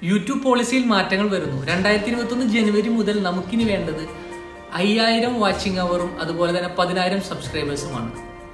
YouTube പോളിസിയിൽ മാറ്റങ്ങൾ വരുന്നു രണ്ടായിരത്തി ഇരുപത്തൊന്ന് ജനുവരി മുതൽ നമുക്കിനി വേണ്ടത് അയ്യായിരം വാച്ചിങ് അവറും അതുപോലെ തന്നെ പതിനായിരം സബ്സ്ക്രൈബേഴ്സുമാണ്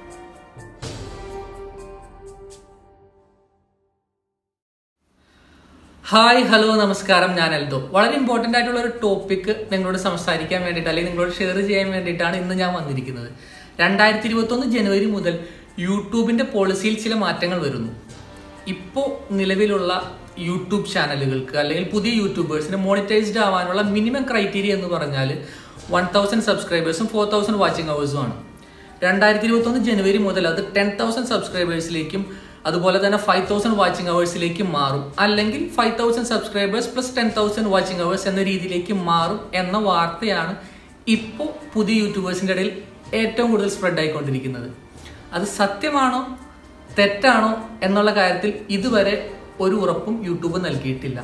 ഹായ് ഹലോ നമസ്കാരം ഞാൻ എൽദോ വളരെ ഇമ്പോർട്ടൻ്റ് ആയിട്ടുള്ള ഒരു ടോപ്പിക് നിങ്ങളോട് സംസാരിക്കാൻ വേണ്ടിയിട്ട് അല്ലെങ്കിൽ നിങ്ങളോട് ഷെയർ ചെയ്യാൻ വേണ്ടിയിട്ടാണ് ഇന്ന് ഞാൻ വന്നിരിക്കുന്നത് രണ്ടായിരത്തി ഇരുപത്തൊന്ന് ജനുവരി മുതൽ യൂട്യൂബിൻ്റെ പോളിസിയിൽ ചില മാറ്റങ്ങൾ വരുന്നു ഇപ്പോൾ നിലവിലുള്ള യൂട്യൂബ് ചാനലുകൾക്ക് അല്ലെങ്കിൽ പുതിയ യൂട്യൂബേഴ്സിന് മോണിറ്റൈസ്ഡ് ആവാനുള്ള മിനിമം ക്രൈറ്റീരിയ എന്ന് പറഞ്ഞാൽ വൺ തൗസൻഡ് സബ്സ്ക്രൈബേഴ്സും ഫോർ തൗസൻഡ് വാച്ചിങ് അവേഴ്സും ആണ് രണ്ടായിരത്തി ഇരുപത്തൊന്ന് ജനുവരി മുതൽ അത് ടെൻ തൗസൻഡ് സബ്സ്ക്രൈബേഴ്സിലേക്കും അതുപോലെ തന്നെ ഫൈവ് തൗസൻഡ് വാച്ചിങ് അവേഴ്സിലേക്ക് മാറും അല്ലെങ്കിൽ five thousand subscribers plus ten thousand watching hours എന്ന രീതിയിലേക്ക് മാറും എന്ന വാർത്തയാണ് ഇപ്പോൾ പുതിയ യൂട്യൂബേഴ്സിൻ്റെ ഇടയിൽ ഏറ്റവും കൂടുതൽ സ്പ്രെഡ് ആയിക്കൊണ്ടിരിക്കുന്നത് അത് സത്യമാണോ തെറ്റാണോ എന്നുള്ള കാര്യത്തിൽ ഇതുവരെ ഒരു ഉറപ്പും യൂട്യൂബ് നൽകിയിട്ടില്ല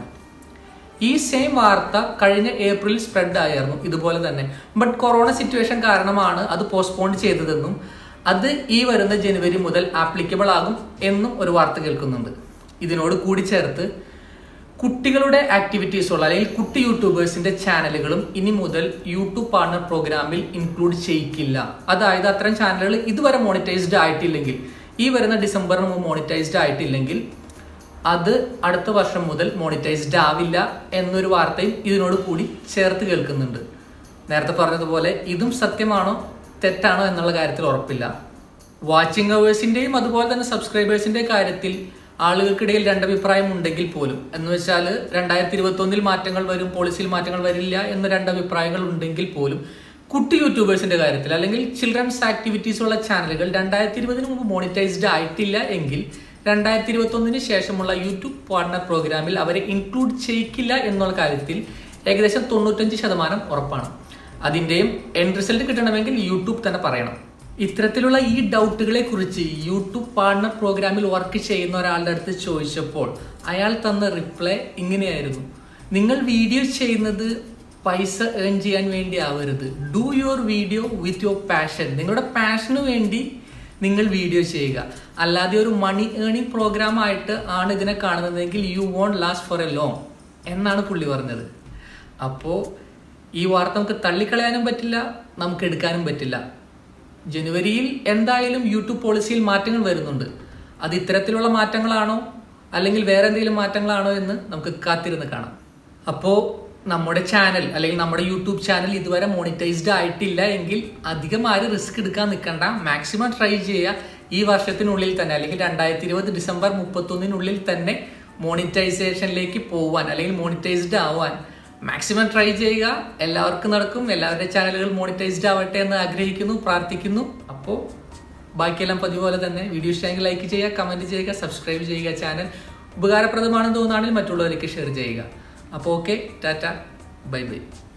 ഈ സെയിം വാർത്ത കഴിഞ്ഞ ഏപ്രിൽ സ്പ്രെഡ് ആയിരുന്നു ഇതുപോലെ തന്നെ ബട്ട് കൊറോണ സിറ്റുവേഷൻ കാരണമാണ് അത് പോസ്റ്റ്പോൺ ചെയ്തതെന്നും അത് ഈ വരുന്ന ജനുവരി മുതൽ ആപ്ലിക്കബിൾ ആകും എന്നും ഒരു വാർത്ത കേൾക്കുന്നുണ്ട് ഇതിനോട് കൂടി ചേർത്ത് കുട്ടികളുടെ ആക്ടിവിറ്റീസ് ഉള്ള അല്ലെങ്കിൽ കുട്ടി യൂട്യൂബേഴ്സിന്റെ ചാനലുകളും ഇനി മുതൽ യൂട്യൂബ് പാർട്ണർ പ്രോഗ്രാമിൽ ഇൻക്ലൂഡ് ചെയ്യിക്കില്ല അതായത് അത്തരം ചാനലുകൾ ഇതുവരെ മോണിറ്റൈസ്ഡ് ആയിട്ടില്ലെങ്കിൽ ഈ വരുന്ന ഡിസംബറിന് മുമ്പ് മോണിറ്റൈസ്ഡ് ആയിട്ടില്ലെങ്കിൽ അത് അടുത്ത വർഷം മുതൽ മോണിറ്റൈസ്ഡ് ആവില്ല എന്നൊരു വാർത്തയും ഇതിനോട് കൂടി ചേർത്ത് കേൾക്കുന്നുണ്ട് നേരത്തെ പറഞ്ഞതുപോലെ ഇതും സത്യമാണോ തെറ്റാണോ എന്നുള്ള കാര്യത്തിൽ ഉറപ്പില്ല വാച്ചിങ് അവേഴ്സിന്റെയും അതുപോലെ തന്നെ സബ്സ്ക്രൈബേഴ്സിന്റെയും കാര്യത്തിൽ ആളുകൾക്കിടയിൽ രണ്ടഭിപ്രായം ഉണ്ടെങ്കിൽ പോലും എന്ന് വെച്ചാൽ രണ്ടായിരത്തി ഇരുപത്തി ഒന്നിൽ മാറ്റങ്ങൾ വരും പോളിസിയിൽ മാറ്റങ്ങൾ വരില്ല എന്ന രണ്ടഭിപ്രായങ്ങൾ ഉണ്ടെങ്കിൽ പോലും കുട്ടി യൂട്യൂബേഴ്സിന്റെ കാര്യത്തിൽ അല്ലെങ്കിൽ ചിൽഡ്രൻസ് ആക്ടിവിറ്റീസ് ഉള്ള ചാനലുകൾ രണ്ടായിരത്തി ഇരുപതിന് മുമ്പ് മോണിറ്റൈസ്ഡ് ആയിട്ടില്ല എങ്കിൽ രണ്ടായിരത്തി ഇരുപത്തി ഒന്നിന് ശേഷമുള്ള യൂട്യൂബ് പാർട്ണർ പ്രോഗ്രാമിൽ അവരെ ഇൻക്ലൂഡ് ചെയ്യിക്കില്ല എന്നുള്ള കാര്യത്തിൽ ഏകദേശം തൊണ്ണൂറ്റഞ്ച് ശതമാനം ഉറപ്പാണ് അതിൻ്റെയും എൻഡ് റിസൾട്ട് കിട്ടണമെങ്കിൽ യൂട്യൂബ് തന്നെ പറയണം ഇത്തരത്തിലുള്ള ഈ ഡൗട്ടുകളെ കുറിച്ച് യൂട്യൂബ് പാർട്ണർ പ്രോഗ്രാമിൽ വർക്ക് ചെയ്യുന്ന ഒരാളുടെ അടുത്ത് ചോദിച്ചപ്പോൾ അയാൾ തന്ന റിപ്ലൈ ഇങ്ങനെയായിരുന്നു നിങ്ങൾ വീഡിയോ ചെയ്യുന്നത് പൈസ ഏൺ ചെയ്യാൻ വേണ്ടി ആവരുത് do your video with your passion നിങ്ങളുടെ പാഷന് വേണ്ടി നിങ്ങൾ വീഡിയോ ചെയ്യുക അല്ലാതെ ഒരു മണി ഏണിംഗ് പ്രോഗ്രാം ആയിട്ട് ആണ് ഇതിനെ കാണുന്നതെങ്കിൽ you won't last for a long എന്നാണ് പുള്ളി പറഞ്ഞത് അപ്പോൾ ഈ വാർത്ത നമുക്ക് തള്ളിക്കളയാനും പറ്റില്ല നമുക്ക് എടുക്കാനും പറ്റില്ല ജനുവരിയിൽ എന്തായാലും യൂട്യൂബ് പോളിസിയിൽ മാറ്റങ്ങൾ വരുന്നുണ്ട് അത് ഇത്തരത്തിലുള്ള മാറ്റങ്ങളാണോ അല്ലെങ്കിൽ വേറെ എന്തെങ്കിലും മാറ്റങ്ങളാണോ എന്ന് നമുക്ക് കാത്തിരുന്ന് കാണാം അപ്പോൾ നമ്മുടെ ചാനൽ അല്ലെങ്കിൽ നമ്മുടെ യൂട്യൂബ് ചാനൽ ഇതുവരെ മോണിറ്റൈസ്ഡ് ആയിട്ടില്ല എങ്കിൽ അധികം ആരും റിസ്ക് എടുക്കാൻ നിൽക്കണ്ട മാക്സിമം ട്രൈ ചെയ്യുക ഈ വർഷത്തിനുള്ളിൽ തന്നെ അല്ലെങ്കിൽ രണ്ടായിരത്തി ഇരുപത് ഡിസംബർ മുപ്പത്തൊന്നിനുള്ളിൽ തന്നെ മോണിറ്റൈസേഷനിലേക്ക് പോവാൻ അല്ലെങ്കിൽ മോണിറ്റൈസ്ഡ് ആവാൻ മാക്സിമം ട്രൈ ചെയ്യുക എല്ലാവർക്കും നടക്കും എല്ലാവരുടെ ചാനലുകൾ മോണിറ്റൈസ്ഡ് ആവട്ടെ എന്ന് ആഗ്രഹിക്കുന്നു പ്രാർത്ഥിക്കുന്നു അപ്പോൾ ബാക്കിയെല്ലാം പതിവ് പോലെ തന്നെ വീഡിയോ ഇഷ്ടമെങ്കിൽ ലൈക്ക് ചെയ്യുക കമൻറ്റ് ചെയ്യുക സബ്സ്ക്രൈബ് ചെയ്യുക ചാനൽ ഉപകാരപ്രദമാണെന്ന് തോന്നുകയാണെങ്കിൽ മറ്റുള്ളവർക്ക് ഷെയർ ചെയ്യുക അപ്പോൾ ഓക്കെ ടാറ്റ ബൈ ബൈ